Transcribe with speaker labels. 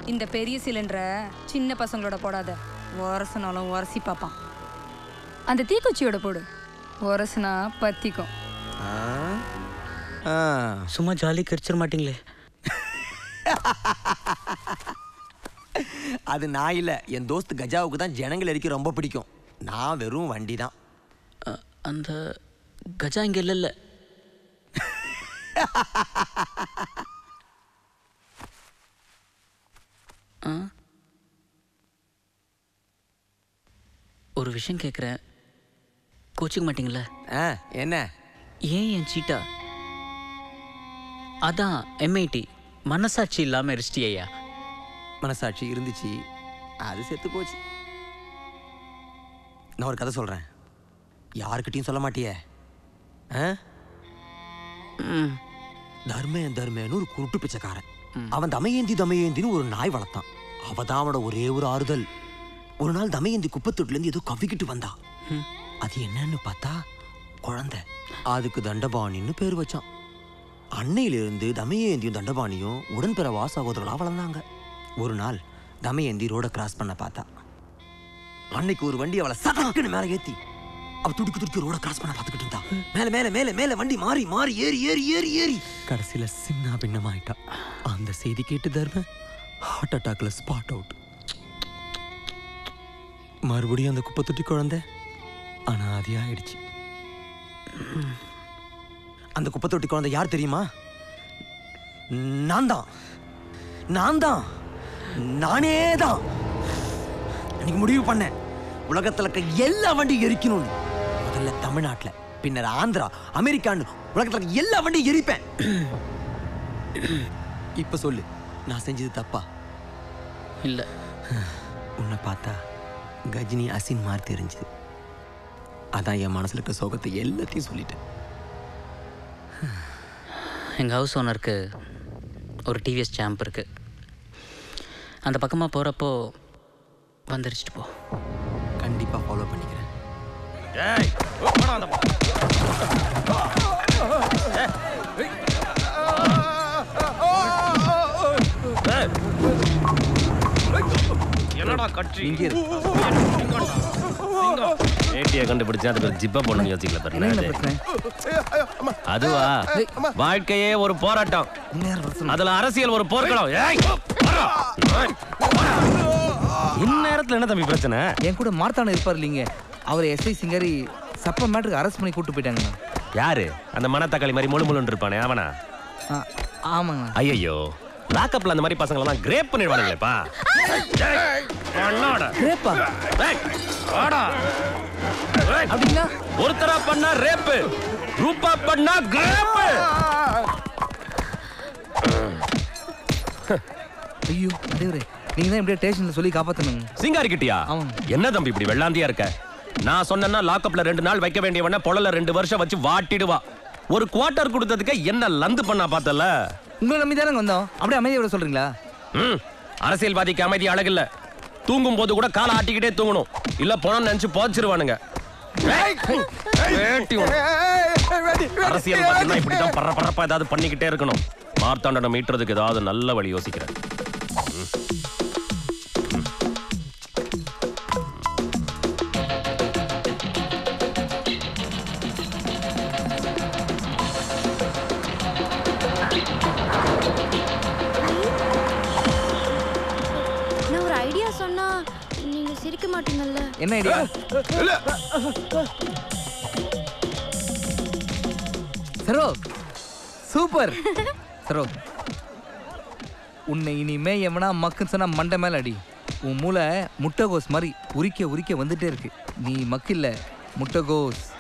Speaker 1: இந்த பெரிய சிலிண்டரை சின்ன பசங்களோட போடாத உரசுனாலும் உரசி பார்ப்பான் அந்த தீக்குச்சியோட போடு உரசுனா பத்திக்கும்
Speaker 2: ஆ? ஆ.
Speaker 3: சும்மா ஜாலி கரிச்சிட மாட்டீங்களே
Speaker 2: அது நான் இல்லை என் தோஸ்து கஜாவுக்கு தான் ஜனங்கள் அடிக்க ரொம்ப பிடிக்கும் நான் வெறும் வண்டி தான்
Speaker 3: அ, அந்த கஜா இங்கே இல்லைல்ல ஆ? ஒரு விஷயம் கேட்குறேன் கோச்சிக்க மாட்டீங்களா
Speaker 2: ஆ என்ன
Speaker 3: ஏன் என் சீட்டா அதான் எம்ஐடி மனசாட்சி இல்லாமல் எரிச்சிட்டியா
Speaker 2: மனசாட்சி இருந்துச்சு அது செத்து போச்சு நான் ஒரு கதை சொல்கிறேன் யாருக்கிட்டையும் சொல்ல மாட்டியே ஆ
Speaker 3: ம்
Speaker 2: தர்மேன் தர்மேன்னு ஒரு குருட்டு பிச்சைக்காரன் அவன் தமயந்தி தமயந்தின்னு ஒரு நாய் வளர்த்தான் அவ தான் அவனோட ஒரே ஒரு ஆறுதல் ஒரு நாள் தமயந்தி குப்பத்தொட்டிலேருந்து ஏதோ கவ்விக்கிட்டு வந்தா அது என்னன்னு பார்த்தா குழந்தை அதுக்கு தண்டபாணின்னு பேர் வச்சான் அன்னையிலிருந்து தமயந்தியும் தண்டபாணியும் உடன்பிறவா சகோதரர்களா வளர்ந்தாங்க ஒரு நாள் தமயந்தி ரோட கிராஸ் பண்ண பார்த்தா அன்னைக்கு ஒரு வண்டி அவளை சடக்குன்னு மேல ஏத்தி அவ துடிக்கு துடிக்க ரோட கிராஸ் பண்ண பார்த்துக்கிட்டு இருந்தா மேல மேல மேல மேல வண்டி மாறி மாறி ஏறி ஏறி ஏறி ஏறி கடைசியில சின்ன பின்னமாயிட்டா அந்த செய்தி கேட்டு தர்ம ஹார்ட் அட்டாக்ல ஸ்பாட் அவுட் மறுபடியும் அந்த குப்பை தொட்டி குழந்தை அனாதியா ஆயிடுச்சு அந்த குப்பை தொட்டி குழந்தை யார் தெரியுமா நான் தான் நான் தான் நானே தான் அன்னைக்கு முடிவு பண்ணேன் உலகத்துல இருக்க எல்லா வண்டியும் எரிக்கணும்னு முதல்ல தமிழ்நாட்டுல பின்னர் ஆந்திரா அமெரிக்கான்னு உலகத்துல இருக்க எல்லா வண்டியும் எரிப்பேன் இப்ப சொல்லு நான் செஞ்சது தப்பா
Speaker 3: இல்லை
Speaker 2: உன்னை பார்த்தா கஜினி அசின் மாதிரி தெரிஞ்சுது அதான் என் மனசுல இருக்க சோகத்தை எல்லாத்தையும் சொல்லிட்டேன்
Speaker 3: எங்கள் ஹவுஸ் ஓனருக்கு ஒரு டிவிஎஸ் சாம்ப் இருக்கு அந்த பக்கமாக போகிறப்போ வந்துருச்சுட்டு போ
Speaker 2: கண்டிப்பா ஃபாலோ பண்ணிக்கிறேன்
Speaker 4: என்னடா கட்சி
Speaker 2: இங்கே இரு.
Speaker 4: ஏட்டியை கண்டுபிடிச்சா அது பேர் ஜிப்பா போடணும்னு யோசிக்கல பாரு
Speaker 5: என்ன
Speaker 4: என்னது?
Speaker 5: பிரச்சனை
Speaker 4: அதுவா வாழ்க்கையே ஒரு போராட்டம் அதுல அரசியல் ஒரு போர்க்களம் ஏய், வாடா. ஏய், வாடா. இந்நேரத்துல என்ன தம்பி பிரச்சனை
Speaker 5: என் கூட மார்த்தான இருப்பார் இல்லைங்க அவர் எஸ்ஐ சிங்கரி சப்ப மேட்டருக்கு அரெஸ்ட் பண்ணி கூட்டு போயிட்டாங்கண்ணா
Speaker 4: யாரு அந்த மணத்தக்காளி மாதிரி முழு முழுன்னு இருப்பானே அவனா
Speaker 5: ஆ, ஆமாங்கண்ணா
Speaker 4: ஐயோ லாக்கப்ல அந்த மாதிரி பசங்களெல்லாம் கிரேப் பண்ணிடுவானுங்களேப்பா ஏய், பண்ணாட.
Speaker 5: கிரேப்பா
Speaker 4: ஏய், வாடா. ஏய்,
Speaker 5: அப்படிங்களா
Speaker 4: ஒருத்தரா பண்ணா ரேப்பு ரூபா பண்ணா கிரேப்பு
Speaker 5: ஐயோ அடையவரே நீங்க தான் இப்படியே ஸ்டேஷன்ல சொல்லி காப்பாத்தணுங்க
Speaker 4: சிங்காரி கிட்டியா
Speaker 5: ஆமாங்க.
Speaker 4: என்ன தம்பி இப்படி வெள்ளாந்தியா இருக்க நான் சொன்னேன்னா லாக்கப்ல ரெண்டு நாள் வைக்க வேண்டியவன பொழல ரெண்டு வருஷம் வச்சு வாட்டிடுவா ஒரு குவார்ட்டர் கொடுத்ததுக்கு என்ன லந்து பண்ணா பார்த்தல
Speaker 5: உங்களை நம்பி தானே வந்தோம் அப்படியே அமைதியை விட சொல்றீங்களா
Speaker 4: ம் அரசியல்வாதிக்கு அமைதி அழகில்ல தூங்கும் போது கூட காலை ஆட்டிக்கிட்டே தூங்கணும் இல்ல பணம் நினைச்சு போச்சிருவானுங்க வேட்டி உன். அரசியல்வாதினா இப்படிதான் பர பரப்பா ஏதாவது பண்ணிக்கிட்டே இருக்கணும் மார்த்தாண்டனை மீட்டுறதுக்கு ஏதாவது நல்ல வழி யோசிக்கிறேன்
Speaker 6: நான் ஒரு ஐடியா சொன்னா நீங்க சிரிக்க மாட்டீங்கல்ல
Speaker 5: என்ன ஐடியா சரோ சூப்பர் சரோ உன்னை இனிமே எவனா மக்குன்னு சொன்னா மண்டை மேல அடி உன் மூளை முட்டைகோஸ் மாதிரி உரிக்க உரிக்க வந்துட்டே இருக்கு நீ மக்கு இல்ல முட்டைகோஸ்